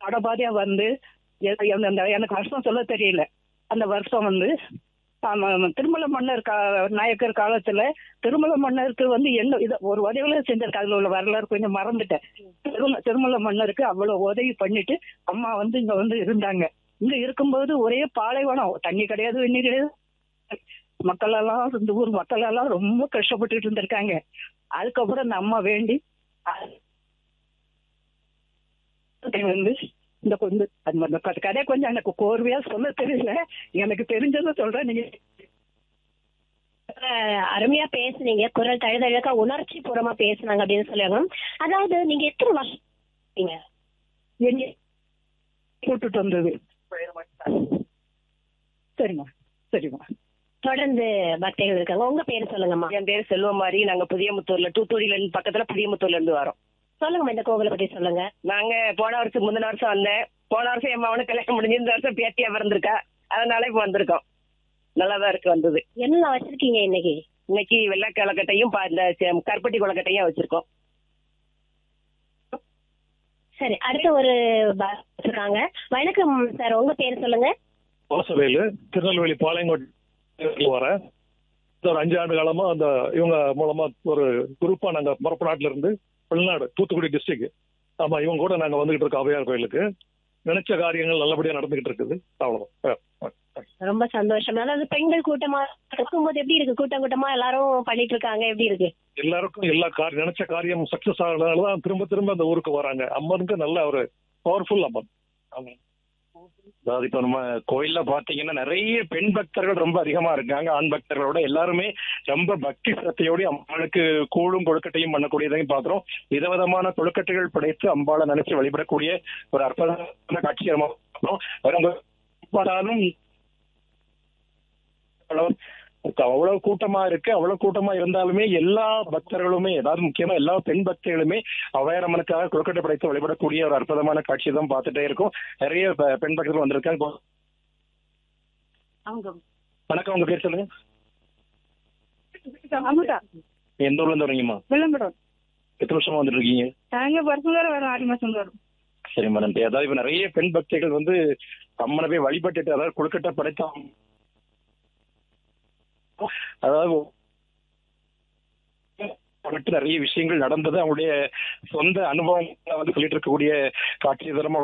படபாதியா வந்து எ- எ- அந்த எனக்கு வருஷம் சொல்ல தெரியல அந்த வருஷம் வந்து ஆமா, ஆமா, திருமல மன்னர் கா நாயக்கர் காலத்துல திருமல மன்னருக்கு வந்து என்ன இது ஒரு உதவியில செஞ்சிருக்கு அதுல உள்ள வரலாறு கொஞ்சம் மறந்துட்டேன் திருமல திருமல மன்னருக்கு அவ்வளவு உதவி பண்ணிட்டு அம்மா வந்து இங்க வந்து இருந்தாங்க இங்க இருக்கும்போது ஒரே பாலைவனம் தண்ணி கிடையாது வெண்ணி கிடையாது மக்கள் எல்லாம் இந்த ஊர் மக்கள் எல்லாம் ரொம்ப கஷ்டப்பட்டுட்டு இருந்திருக்காங்க அதுக்கப்புறம் இந்த அம்மா வேண்டி அது வந்து இந்த கொஞ்சம் அந்த அந்த கதை- கதை கொஞ்சம் எனக்கு கோர்வையா சொல்ல தெரியல எனக்கு தெரிஞ்சதை சொல்றேன் நீங்க அஹ் அருமையா பேசுனீங்க குரல் தழுதழுக்க உணர்ச்சி பூர்வமா பேசுனாங்க அப்படின்னு சொல்லுவாங்க அதாவது நீங்க எத்தனை வருஷம் இருக்கீங்க? என்னை கூட்டுட்டு வந்தது சரிம்மா சரிம்மா தொடர்ந்து பக்தர்கள் இருக்காங்க உங்க பேர் சொல்லுங்கம்மா என் பேர் செல்வமாரி நாங்க புதியமுத்தூர்ல தூத்துக்குடியில இருந்து பக்கத்துல புதியமுத்தூர்ல இருந்து வரோம் சொல்லுங்கம்மா இந்த கோவிலை பத்தி சொல்லுங்க நாங்க போன வருஷம் முந்தின வருஷம் வந்தேன் போன வருஷம் என் மகனுக்கு கல்யாணம் முடிஞ்சு இந்த வருஷம் பேத்தியா பிறந்திருக்கா அதனால இப்ப வந்திருக்கோம் நல்லாதான் இருக்கு வந்தது என்ன வச்சிருக்கீங்க இன்னைக்கு இன்னைக்கு வெள்ளை கொலக்கட்டையும் பா- இந்த செ- கருப்பட்டி கொலக்கட்டையும் வச்சிருக்கோம் சரி அடுத்த ஒரு ப- இருக்காங்க வணக்கம் சார் உங்க பேர் சொல்லுங்க வாசவேலு திருநெல்வேலி பாளையங்கோட்டை வரேன் இந்த ஒரு அஞ்சு ஆண்டு காலமா அந்த இவங்க மூலமா ஒரு குரூப்பா நாங்க மரப்பு நாட்டுல இருந்து வெளிநாடு தூத்துக்குடி டிஸ்ட்ரிக்ட் ஆமா இவங்க கூட நாங்க வந்துகிட்டு இருக்கோம் அவையார் கோயிலுக்கு நினைச்ச காரியங்கள் நல்லபடியா நடந்துகிட்டு இருக்குது அவ்வளவுதான் ரொம்ப சந்தோஷம் அதாவது பெண்கள் கூட்டமா இருக்கும்போது எப்படி இருக்கு கூட்டம் கூட்டமா எல்லாரும் பண்ணிட்டு இருக்காங்க எப்படி இருக்கு எல்லாருக்கும் எல்லா காரியம் நினைச்ச காரியம் சக்சஸ் ஆகிறதுனாலதான் திரும்ப திரும்ப அந்த ஊருக்கு வராங்க அம்மனுக்கு நல்ல ஒரு பவர்ஃபுல் அம்மன் ஆமா அதாவது இப்ப நம்ம கோயில்ல பாத்தீங்கன்னா நிறைய பெண் பக்தர்கள் ரொம்ப அதிகமா இருக்காங்க ஆண் பக்தர்களோட எல்லாருமே ரொம்ப பக்தி சிரத்தையோட அம்பாளுக்கு கூழும் கொழுக்கட்டையும் பண்ணக்கூடியதையும் பாக்குறோம் விதவிதமான கொழுக்கட்டைகள் படைத்து அம்பாளை நினைச்சு வழிபடக்கூடிய ஒரு அற்புதமான காட்சியை நம்ம பார்க்கிறோம். அவங்க பாடாலும் அவ்வளவு கூட்டமா இருக்கு அவ்வளவு கூட்டமா இருந்தாலுமே எல்லா பக்தர்களுமே அதாவது முக்கியமா எல்லா பெண் பக்தர்களுமே அவையரமனுக்காக கொழுக்கட்டை படைத்து வழிபடக்கூடிய ஒரு அற்புதமான காட்சி தான் பார்த்துட்டே இருக்கும் நிறைய பெ- பெண் பக்தர்கள் வந்திருக்காங்க இப்போ- அவங்க வணக்கம் உங்க பேர் சொல்லுங்க அமுதா எந்த ஊர்ல இருந்து வரீங்கம்மா விளம்பரம் எத்தனை வருஷமா வந்துட்டு இருக்கீங்க நாங்க வருஷம் வர வரோம் ஆறு மாசம் வரும் சரி மேடம் அதாவது இப்ப நிறைய பெண் பக்திகள் வந்து அம்மனை போய் வழிபட்டுட்டு அதாவது கொழுக்கட்டை படைத்தோம் அதாவது அவர்கிட்ட நிறைய விஷயங்கள் நடந்தது அவங்களுடைய சொந்த அனுபவங்களை வந்து சொல்லிட்டு இருக்கக்கூடிய காட்சி தரமா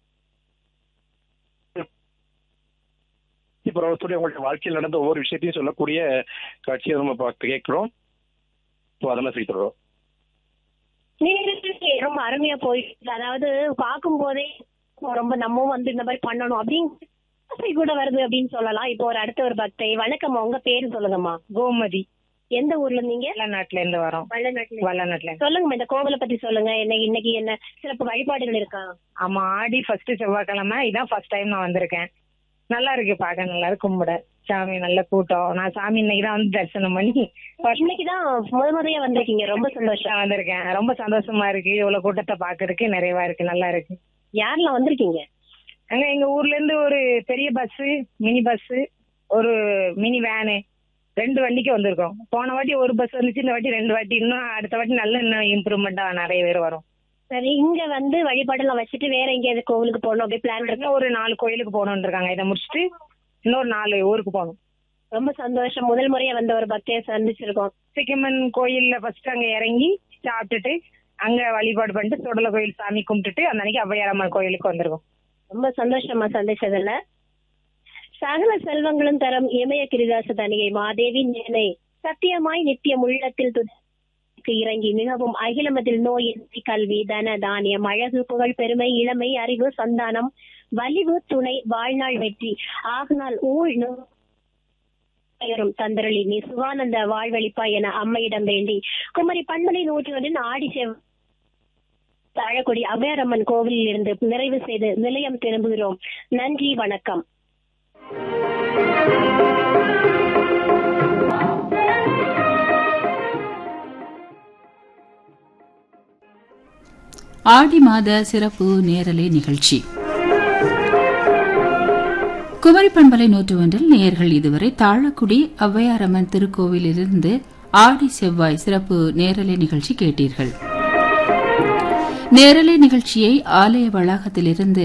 பருவத்துடைய உங்களுடைய வாழ்க்கையில் நடந்த ஒவ்வொரு விஷயத்தையும் சொல்லக்கூடிய காட்சியை நம்ம பார்த்து கேட்கிறோம் இப்போ அதெல்லாம் சொல்லி தர்றோம் நீங்க ரொம்ப அருமையா போயிட்டு அதாவது பார்க்கும் போதே ரொம்ப நம்மவும் வந்து இந்த மாதிரி பண்ணணும் அப்படின்னு ஆசை கூட வருது அப்படின்னு சொல்லலாம் இப்போ ஒரு அடுத்த ஒரு பக்தை வணக்கம் உங்க பேரு சொல்லுங்கம்மா கோமதி எந்த ஊர்ல இருந்தீங்க நாட்டுல இருந்து வரோம் வள்ளநாட்டுல வல்லநாட்டுல சொல்லுங்கம்மா இந்த கோவிலை பத்தி சொல்லுங்க என்ன இன்னைக்கு என்ன சிறப்பு வழிபாடுகள் இருக்கா ஆமா ஆடி ஃபர்ஸ்ட் செவ்வாய்க்கிழமை இதான் ஃபர்ஸ்ட் டைம் நான் வந்திருக்கேன் நல்லா இருக்கு பார்க்க நல்லா இருக்கு கும்பிட சாமி நல்ல கூட்டம் நான் சாமி இன்னைக்கு தான் வந்து தரிசனம் பண்ணி first இன்னைக்குதான் முத முறையா வந்திருக்கீங்க ரொம்ப சந்தோஷம் நான் வந்திருக்கேன் ரொம்ப சந்தோஷமா இருக்கு இவ்வளவு கூட்டத்தை பாக்குறதுக்கு நிறைவா இருக்கு நல்லா இருக்கு யாரெல்லாம் வந்திருக்கீங்க அங்க எங்க ஊர்ல இருந்து ஒரு பெரிய பஸ் மினி பஸ் ஒரு மினி வேனு ரெண்டு வண்டிக்கு வந்திருக்கோம் போன வாட்டி ஒரு பஸ் வந்துச்சு இந்த வாட்டி ரெண்டு வாட்டி இன்னும் அடுத்த வாட்டி நல்ல இன்னும் இம்ப்ரூவ்மெண்டா நிறைய பேர் வரும் சரி இங்க வந்து வழிபாடெல்லாம் வச்சுட்டு வேற எங்கேயாவது கோவிலுக்கு போகணும் அப்படி பிளான் இருக்கு இன்னும் ஒரு நாலு கோயிலுக்கு போகணும்னு இருக்காங்க இதை முடிச்சுட்டு இன்னொரு நாலு ஊருக்கு போகணும் ரொம்ப சந்தோஷம் முதல் முறையா வந்த ஒரு பக்தியை சந்திச்சிருக்கோம் சிக்கம்மன் கோயில்ல ஃபர்ஸ்ட் அங்க இறங்கி சாப்பிட்டுட்டு அங்க வழிபாடு பண்ணிட்டு சுடல கோயில் சாமி கும்பிட்டுட்டு அந்த அன்னைக்கு ஔவையாரம்மன் கோயிலுக்கு வந்திருக்கோம் ரொம்ப சந்தோஷமா சந்திச்சதுல சகல செல்வங்களும் தரம் இமய கிரிதாச தனியை மாதேவி நேனை சத்தியமாய் நித்தியம் உள்ளத்தில் துதிக்கு இறங்கி மிகவும் அகிலமதில் நோய் எதிர்ப்பு, கல்வி தன தானியம் அழகு புகழ் பெருமை இளமை அறிவு சந்தானம் வலிவு துணை வாழ்நாள் வெற்றி ஆகுநாள் ஊழ் நோ- பெயரும் தந்தரளி நீ சுகானந்த வாழ்வழிப்பாய் என அம்மையிடம் வேண்டி குமரி பண்பலை நூற்றி ஒன்றின் ஆடி செவ் தாழக்குடி அபயாரம்மன் கோவிலில் இருந்து நிறைவு செய்து நிலையம் திரும்புகிறோம் நன்றி வணக்கம் ஆடி மாத சிறப்பு நேரலை நிகழ்ச்சி குமரி பண்பலை நூற்று ஒன்றில் நேயர்கள் இதுவரை தாழக்குடி ஔவையாரம்மன் திருக்கோவிலிருந்து ஆடி செவ்வாய் சிறப்பு நேரலை நிகழ்ச்சி கேட்டீர்கள் நேரலை நிகழ்ச்சியை ஆலய வளாகத்திலிருந்து